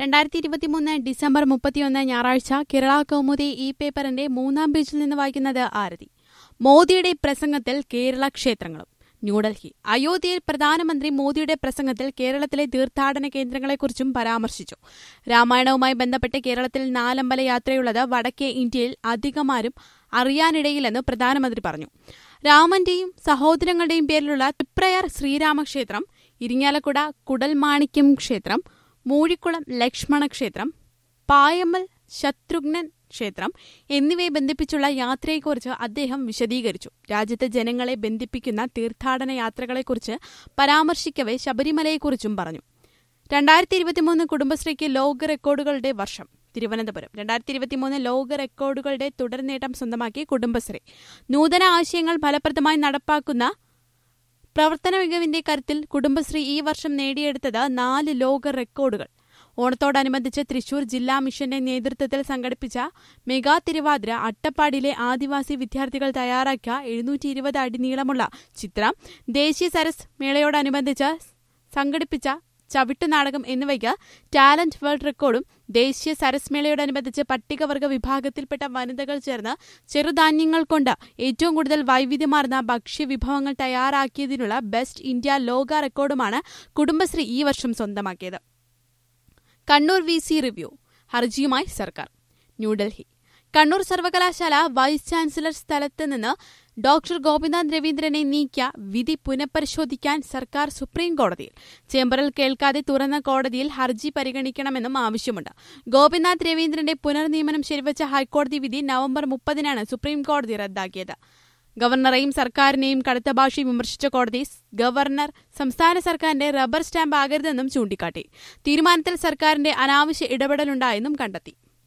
രണ്ടായിരത്തി ഇരുപത്തിമൂന്ന് ഡിസംബർ മുപ്പത്തിയൊന്ന് ഞായറാഴ്ച കേരള കൗമുദി ഈ പേപ്പറിന്റെ മൂന്നാം പേജിൽ നിന്ന് വായിക്കുന്നത് ആരതി മോദിയുടെ പ്രസംഗത്തിൽ കേരള ക്ഷേത്രങ്ങളും ന്യൂഡൽഹി അയോധ്യയിൽ പ്രധാനമന്ത്രി മോദിയുടെ പ്രസംഗത്തിൽ കേരളത്തിലെ തീർത്ഥാടന കേന്ദ്രങ്ങളെക്കുറിച്ചും പരാമർശിച്ചു രാമായണവുമായി ബന്ധപ്പെട്ട് കേരളത്തിൽ നാലമ്പല യാത്രയുള്ളത് വടക്കേ ഇന്ത്യയിൽ അധികമാരും അറിയാനിടയില്ലെന്ന് പ്രധാനമന്ത്രി പറഞ്ഞു രാമന്റെയും സഹോദരങ്ങളുടെയും പേരിലുള്ള തിപ്രയാർ ശ്രീരാമക്ഷേത്രം ഇരിങ്ങാലക്കുട കുടൽമാണിക്യം ക്ഷേത്രം മൂഴിക്കുളം ലക്ഷ്മണ ക്ഷേത്രം പായമ്മൽ ശത്രുഘ്നൻ ക്ഷേത്രം എന്നിവയെ ബന്ധിപ്പിച്ചുള്ള യാത്രയെക്കുറിച്ച് അദ്ദേഹം വിശദീകരിച്ചു രാജ്യത്തെ ജനങ്ങളെ ബന്ധിപ്പിക്കുന്ന തീർത്ഥാടന യാത്രകളെക്കുറിച്ച് പരാമർശിക്കവെ ശബരിമലയെക്കുറിച്ചും പറഞ്ഞു രണ്ടായിരത്തി ഇരുപത്തിമൂന്ന് കുടുംബശ്രീക്ക് ലോക റെക്കോർഡുകളുടെ വർഷം തിരുവനന്തപുരം രണ്ടായിരത്തി ഇരുപത്തിമൂന്ന് ലോക റെക്കോർഡുകളുടെ തുടർനേട്ടം സ്വന്തമാക്കി കുടുംബശ്രീ നൂതന ആശയങ്ങൾ ഫലപ്രദമായി നടപ്പാക്കുന്ന പ്രവർത്തന മികവിന്റെ കരുത്തിൽ കുടുംബശ്രീ ഈ വർഷം നേടിയെടുത്തത് നാല് ലോക റെക്കോർഡുകൾ ഓണത്തോടനുബന്ധിച്ച് തൃശൂർ ജില്ലാ മിഷന്റെ നേതൃത്വത്തിൽ സംഘടിപ്പിച്ച മെഗാ തിരുവാതിര അട്ടപ്പാടിയിലെ ആദിവാസി വിദ്യാർത്ഥികൾ തയ്യാറാക്കിയ എഴുന്നൂറ്റി ഇരുപത് അടി നീളമുള്ള ചിത്രം ദേശീയ സരസ് മേളയോടനുബന്ധിച്ച് സംഘടിപ്പിച്ച ചവിട്ടുനാടകം എന്നിവയ്ക്ക് ടാലന്റ് വേൾഡ് റെക്കോർഡും ദേശീയ സരസ് മേളയോടനുബന്ധിച്ച് പട്ടികവർഗ വിഭാഗത്തിൽപ്പെട്ട വനിതകൾ ചേർന്ന് ചെറുധാന്യങ്ങൾ കൊണ്ട് ഏറ്റവും കൂടുതൽ വൈവിധ്യമാർന്ന ഭക്ഷ്യവിഭവങ്ങൾ തയ്യാറാക്കിയതിനുള്ള ബെസ്റ്റ് ഇന്ത്യ ലോക റെക്കോർഡുമാണ് കുടുംബശ്രീ ഈ വർഷം സ്വന്തമാക്കിയത് കണ്ണൂർ വി സി റിവ്യൂ ഹർജിയുമായി സർക്കാർ ന്യൂഡൽഹി കണ്ണൂർ സർവകലാശാല വൈസ് ചാൻസലർ സ്ഥലത്ത് നിന്ന് ഡോക്ടർ ഗോപിനാഥ് രവീന്ദ്രനെ നീക്കിയ വിധി പുനഃപരിശോധിക്കാൻ സർക്കാർ സുപ്രീം കോടതിയിൽ ചേംബറിൽ കേൾക്കാതെ തുറന്ന കോടതിയിൽ ഹർജി പരിഗണിക്കണമെന്നും ആവശ്യമുണ്ട് ഗോപിനാഥ് രവീന്ദ്രന്റെ പുനർനിയമനം ശരിവച്ച ഹൈക്കോടതി വിധി നവംബർ മുപ്പതിനാണ് സുപ്രീം കോടതി റദ്ദാക്കിയത് ഗവർണറെയും സർക്കാരിനെയും കടുത്ത ഭാഷയിൽ വിമർശിച്ച കോടതി ഗവർണർ സംസ്ഥാന സർക്കാരിന്റെ റബ്ബർ സ്റ്റാമ്പ് ആകരുതെന്നും ചൂണ്ടിക്കാട്ടി തീരുമാനത്തിൽ സർക്കാരിന്റെ അനാവശ്യ ഇടപെടലുണ്ടായെന്നും കണ്ടെത്തി